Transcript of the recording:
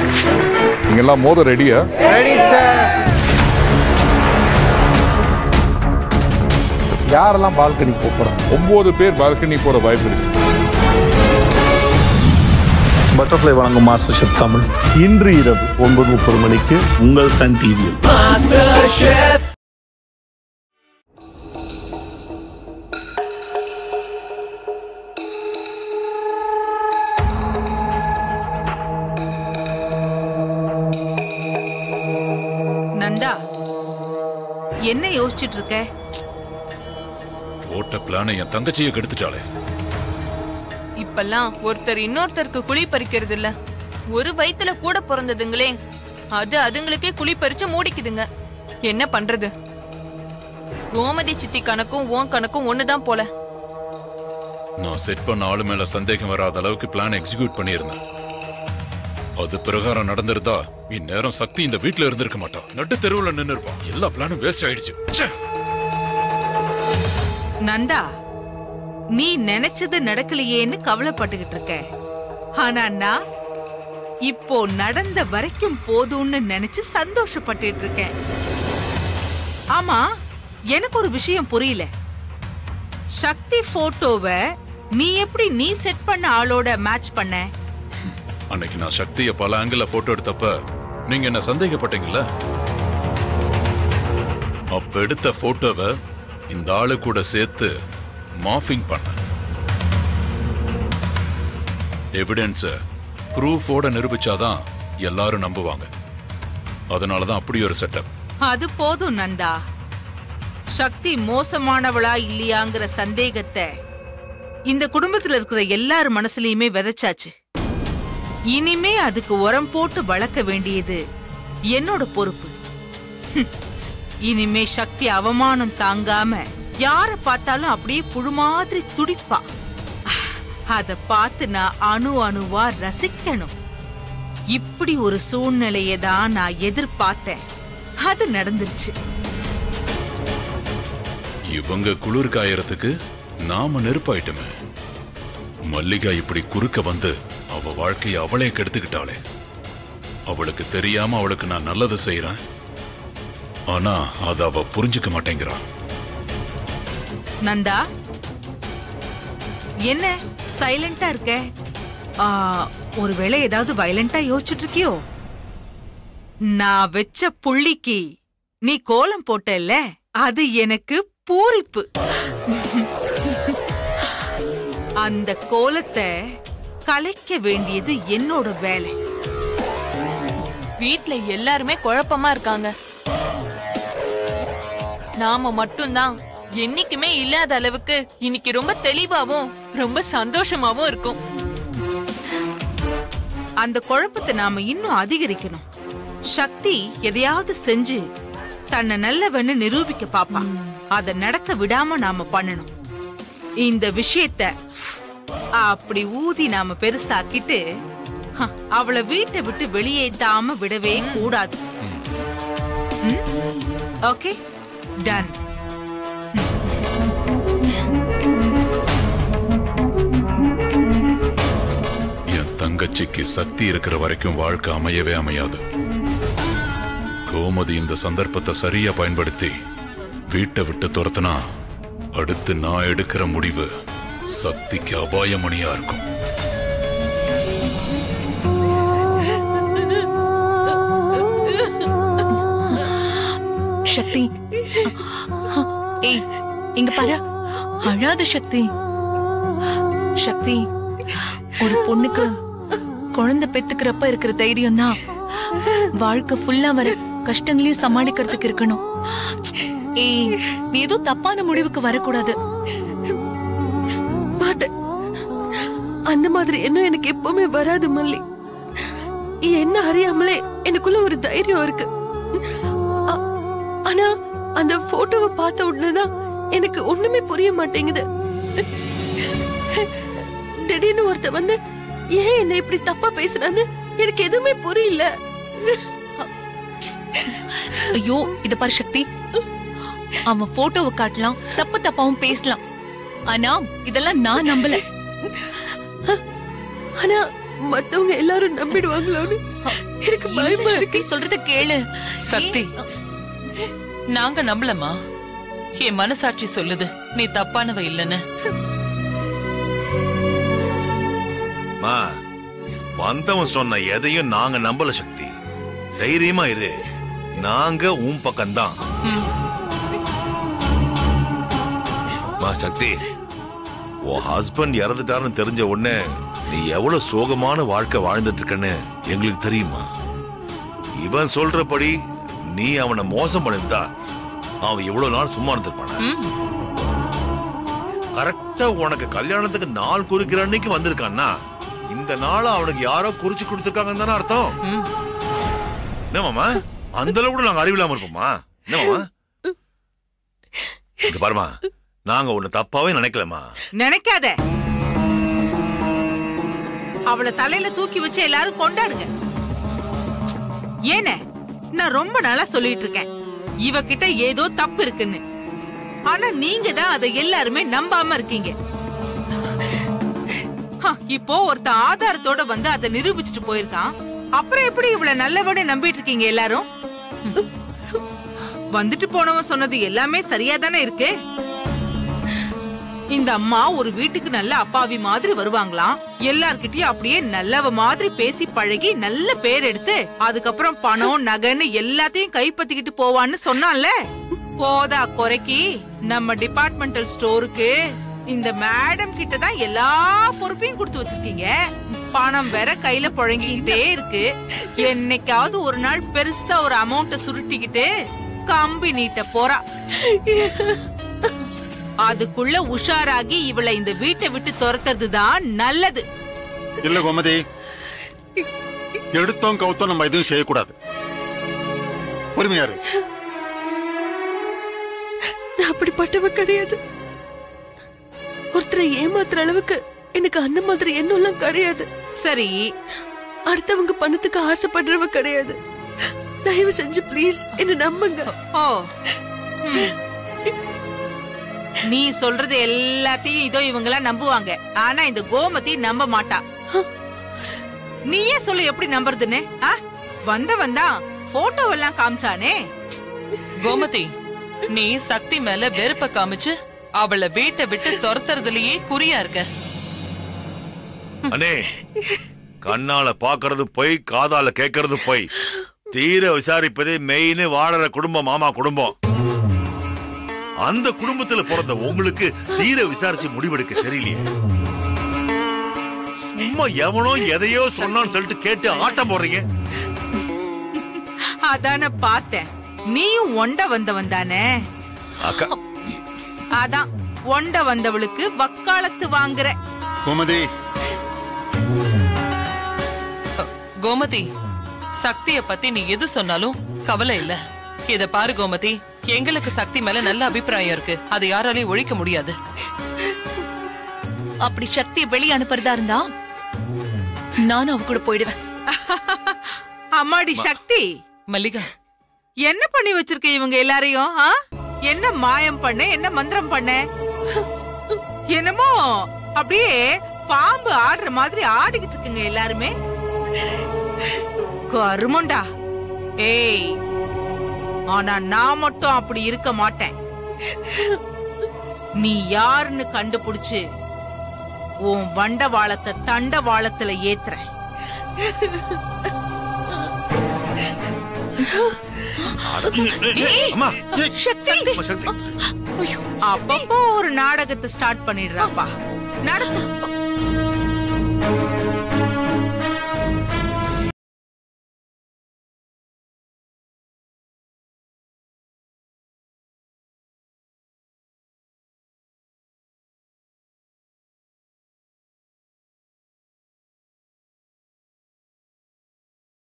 நீங்கெல்லாம் மோத ரெடியா ரெடி சார் யாரெல்லாம் பால்கனி போறாங்க ஒன்பது பேர் பால்கனி போற வாய்ப்பு இருக்கு பட்டர்ஃப்ளை வழங்கும் மாஸ்டர் ஷெஃப் தமிழ் இன்று இரவு ஒன்பது முப்பது மணிக்கு உங்கள் சன் டிவியில் நந்தா என்ன யோசிச்சுட்டு இருக்க போட்ட பிளானை என் தங்கச்சியை கெடுத்துட்டாளே இப்பெல்லாம் ஒருத்தர் இன்னொருத்தருக்கு குழி பறிக்கிறது இல்ல ஒரு வயித்துல கூட பிறந்ததுங்களே அது அதுங்களுக்கே குழி பறிச்சு மூடிக்குதுங்க என்ன பண்றது கோமதி சித்தி கணக்கும் உன் கணக்கும் ஒண்ணுதான் போல நான் செட் பண்ண ஆளு மேல சந்தேகம் வராத அளவுக்கு பிளான் எக்ஸிக்யூட் பண்ணியிருந்தேன் அது பிரகாரம் நடந்திருந்தா இந்நேரம் சக்தி இந்த வீட்ல இருந்திருக்க மாட்டா நட்டு தெருவுல நின்னு இருப்பான் எல்லா பிளானும் வேஸ்ட் ஆயிடுச்சு ச்சே! நந்தா நீ நினைச்சது நடக்கலையேன்னு கவலைப்பட்டுகிட்டு இருக்க ஆனா நான் இப்போ நடந்த வரைக்கும் போதும்னு நினைச்சு சந்தோஷப்பட்டுட்டு இருக்கேன் ஆமா எனக்கு ஒரு விஷயம் புரியல சக்தி போட்டோவை நீ எப்படி நீ செட் பண்ண ஆளோட மேட்ச் பண்ண அன்னைக்கு நான் சக்தியை பல ஆங்கிள் போட்டோ எடுத்தப்ப நீங்க என்ன சந்தேகப்பட்டீங்கல்ல அப்ப எடுத்த போட்டோவை இந்த ஆளு கூட சேர்த்து மாஃபிங் பண்ண எவிடன்ஸ ப்ரூஃபோட நிரூபிச்சாதான் எல்லாரும் நம்புவாங்க அதனாலதான் அப்படி ஒரு செட்டப் அது போதும் நந்தா சக்தி மோசமானவளா இல்லையாங்கிற சந்தேகத்தை இந்த குடும்பத்துல இருக்கிற எல்லார் மனசுலயுமே விதைச்சாச்சு இனிமே அதுக்கு உரம் போட்டு வளர்க்க வேண்டியது என்னோட பொறுப்பு ஹம். இனிமே சக்தி அவமானம் தாங்காம யார பார்த்தாலும் அப்படியே புழு மாதிரி துடிப்பா அத பார்த்து நான் அணு அணுவா ரசிக்கணும் இப்படி ஒரு சூழ்நிலையை தான் நான் எதிர்பார்த்தேன் அது நடந்துருச்சு இவங்க குளிர் காயறதுக்கு நாம நெருப்பாயிட்டோமே மல்லிகா இப்படி குறுக்க வந்து அவ வாழ்க்கைய அவளே கெடுத்துக்கிட்டாளே அவளுக்கு தெரியாம அவளுக்கு நான் நல்லது செய்யறேன் ஆனா அத அவ புரிஞ்சுக்க மாட்டேங்கிறா நந்தா என்ன சைலண்டா இருக்க ஆ, ஒருவேளை ஏதாவது வயலண்டா யோசிச்சுட்டு இருக்கியோ நான் வெச்ச புள்ளிக்கு நீ கோலம் போட்டல்ல அது எனக்கு பூரிப்பு அந்த கோலத்தை கலைக்க வேண்டியது என்னோட வேலை வீட்ல எல்லாருமே குழப்பமா இருக்காங்க நாம மட்டும்தான் என்னைக்குமே இல்லாத அளவுக்கு இன்னைக்கு ரொம்ப தெளிவாவும் ரொம்ப சந்தோஷமாவும் இருக்கும் அந்த குழப்பத்தை நாம இன்னும் அதிகரிக்கணும் சக்தி எதையாவது செஞ்சு தன்னை நல்லவன்னு நிரூபிக்க பாப்பா அத நடக்க விடாம நாம பண்ணணும் இந்த விஷயத்த அப்படி ஊதி நாம பெருசாக்கிட்டு ஹ, அவளை வீட்டை விட்டு வெளியேத்தாம விடவே கூடாது ஓகே டன் என் தங்கச்சிக்கு சக்தி இருக்கிற வரைக்கும் வாழ்க்கை அமையவே அமையாது கோமதி இந்த சந்தர்ப்பத்தை சரியா பயன்படுத்தி வீட்டை விட்டு துரத்துனா அடுத்து நான் எடுக்கிற முடிவு சக்திக்கு அபாயமணியா இருக்கும் சக்தி ஏய் இங்க பாரு அழாத சக்தி சக்தி ஒரு பொண்ணுக்கு குழந்தை பெத்துக்கிறப்ப இருக்கிற தைரியம் தான் வாழ்க்கை ஃபுல்லா வர கஷ்டங்களையும் சமாளிக்கிறதுக்கு இருக்கணும் ஏய் நீ ஏதோ தப்பான முடிவுக்கு வரக்கூடாது மாட்டேன் அந்த மாதிரி எண்ணம் எனக்கு எப்பவுமே வராது மல்லி என்ன அறியாமலே எனக்குள்ள ஒரு தைரியம் இருக்கு ஆ- ஆனா அந்த போட்டோவை பார்த்த உடனேதான் எனக்கு ஒண்ணுமே புரிய மாட்டேங்குது திடீர்னு ஒருத்த வந்து ஏன் என்ன இப்படி தப்பா பேசுறான்னு எனக்கு எதுவுமே புரியல ஐயோ இத பாரு சக்தி அவன் போட்டோவை காட்டலாம் தப்பு தப்பாவும் பேசலாம் ஆனா இதெல்லாம் நான் நம்பல ஆனா மத்தவங்க எல்லாரும் நம்பிடுவாங்களோன்னு எனக்கு பயமா இல்ல, இருக்கு சக்தி சொல்றத கேளு சக்தி நாங்க நம்பலமா என் மனசாட்சி சொல்லுது நீ தப்பானவ இல்லைன்னு மா வந்தவன் சொன்ன எதையும் நாங்க நம்பல சக்தி தைரியமா இரு நாங்க உன் பக்கம்தான் மா சக்தி உன் ஹஸ்பண்ட் இறந்துட்டாருன்னு தெரிஞ்ச உடனே நீ எவ்வளவு சோகமான வாழ்க்கை வாழ்ந்துட்டு இருக்கன்னு எங்களுக்கு தெரியுமா இவன் சொல்றபடி நீ அவனை மோசம் பண்ணிருந்தா அவன் இவ்வளவு நாள் சும்மா இருந்திருப்பானா கரெக்டா உனக்கு கல்யாணத்துக்கு நாள் குறிக்கிற அன்னைக்கு வந்திருக்கான்னா இந்த நாள் அவனுக்கு யாரோ குறிச்சு கொடுத்திருக்காங்கன்னு தானே அர்த்தம் என்ன மாமா அந்த அளவு கூட நாங்க அறிவில்லாம இருப்போமா என்ன மாமா இங்க பாருமா நாங்க உன்னை தப்பாவே நினைக்கலமா நினைக்காத அவளை தலையில தூக்கி வச்சு எல்லாரும் கொண்டாடுங்க ஏனே நான் ரொம்ப நாளா சொல்லிட்டு இருக்கேன் இவகிட்ட ஏதோ தப்பு இருக்குன்னு ஆனா நீங்க தான் அதை எல்லாருமே நம்பாம இருக்கீங்க ஹ, இப்போ ஒருத்தன் ஆதாரத்தோட வந்து அதை நிரூபிச்சுட்டு போயிருக்கான் அப்புறம் எப்படி இவ்வளவு நல்லவனு நம்பிட்டு இருக்கீங்க எல்லாரும் ம். வந்துட்டு போனவன் சொன்னது எல்லாமே சரியா தானே இருக்கு இந்த அம்மா ஒரு வீட்டுக்கு நல்ல அப்பாவி மாதிரி வருவாங்களாம் எல்லார்கிட்டயும் அப்படியே நல்லவ மாதிரி பேசி பழகி நல்ல பேர் எடுத்து அதுக்கப்புறம் பணம் நகைன்னு எல்லாத்தையும் கைப்பத்திக்கிட்டு போவான்னு சொன்னான்ல போதா குறைக்கி நம்ம டிபார்ட்மெண்டல் ஸ்டோருக்கு இந்த மேடம் கிட்ட தான் எல்லா பொறுப்பையும் கொடுத்து வச்சிருக்கீங்க பணம் வேற கையில புழங்கிக்கிட்டே இருக்கு என்னைக்காவது ஒரு நாள் பெருசா ஒரு அமௌண்ட்ட சுருட்டிக்கிட்டு கம்பி நீட்ட போறா அதுக்குள்ள உஷாராகி இவளை இந்த வீட்டை விட்டு துரத்துறது தான் நல்லது இல்ல கோமதி எடுத்தோம் கவுத்தோம் நம்ம எதுவும் செய்யக்கூடாது பொறுமையாரு நான் அப்படிப்பட்டவ கிடையாது ஒருத்தரை ஏமாத்துற அளவுக்கு எனக்கு அந்த மாதிரி எண்ணம்லாம் கிடையாது சரி அடுத்தவங்க பணத்துக்கு ஆசைப்படுறவ கிடையாது தயவு செஞ்சு ப்ளீஸ் என்ன நம்புங்க ஓ ம். நீ சொல்றது எல்லாத்தையும் இதோ இவங்கெல்லாம் நம்புவாங்க ஆனா இந்த கோமதி நம்ப மாட்டா நீயே சொல்லு எப்படி நம்புறதுன்னு ஆ? வந்தவன் தான் போட்டோ எல்லாம் காமிச்சானே கோமதி நீ சக்தி மேல வெறுப்ப காமிச்சு அவளை வீட்டை விட்டு துரத்துறதுலயே குறியா இருக்க அண்ணே கண்ணால பாக்குறது போய் காதால கேட்கறது போய் தீர விசாரிப்பதே மெயின் வாழற குடும்பம் மாமா குடும்பம் அந்த குடும்பத்துல பிறந்த உங்களுக்கு தீர விசாரிச்சு முடிவெடுக்க தெரியலையே சும்மா எவனோ எதையோ சொன்னான்னு சொல்லிட்டு கேட்டு ஆட்டம் போடுறீங்க அதான பார்த்தேன் நீயும் ஒண்ட வந்தவன் தானே அக்கா அதான் ஒண்ட வந்தவளுக்கு வக்காலத்து வாங்குற கோமதி கோமதி சக்திய பத்தி நீ எது சொன்னாலும் கவலை இல்ல இத பாரு கோமதி எங்களுக்கு சக்தி மேல நல்ல அபிப்பிராயம் இருக்கு அதை யாராலையும் ஒழிக்க முடியாது அப்படி சக்தியை வெளிய அனுப்புறதா இருந்தா நானும் அவ கூட போயிடுவேன் அம்மாடி சக்தி மல்லிகா என்ன பண்ணி வச்சிருக்க இவங்க எல்லாரையும் ஆ? என்ன மாயம் பண்ண என்ன மந்திரம் பண்ண என்னமோ அப்படியே பாம்பு ஆடுற மாதிரி ஆடிக்கிட்டு இருக்குங்க எல்லாருமே கருமண்டா ஏய் ஆனா நான் மட்டும் அப்படி இருக்க மாட்டேன் நீ யாருன்னு கண்டுபிடிச்சு உன் வண்டவாளத்தை தண்டவாளத்துல ஏத்துறேன் அம்மா அம்மா, சக்தி அப்பப்போ ஒரு நாடகத்தை ஸ்டார்ட் பண்ணிடுறாப்பா நடத்து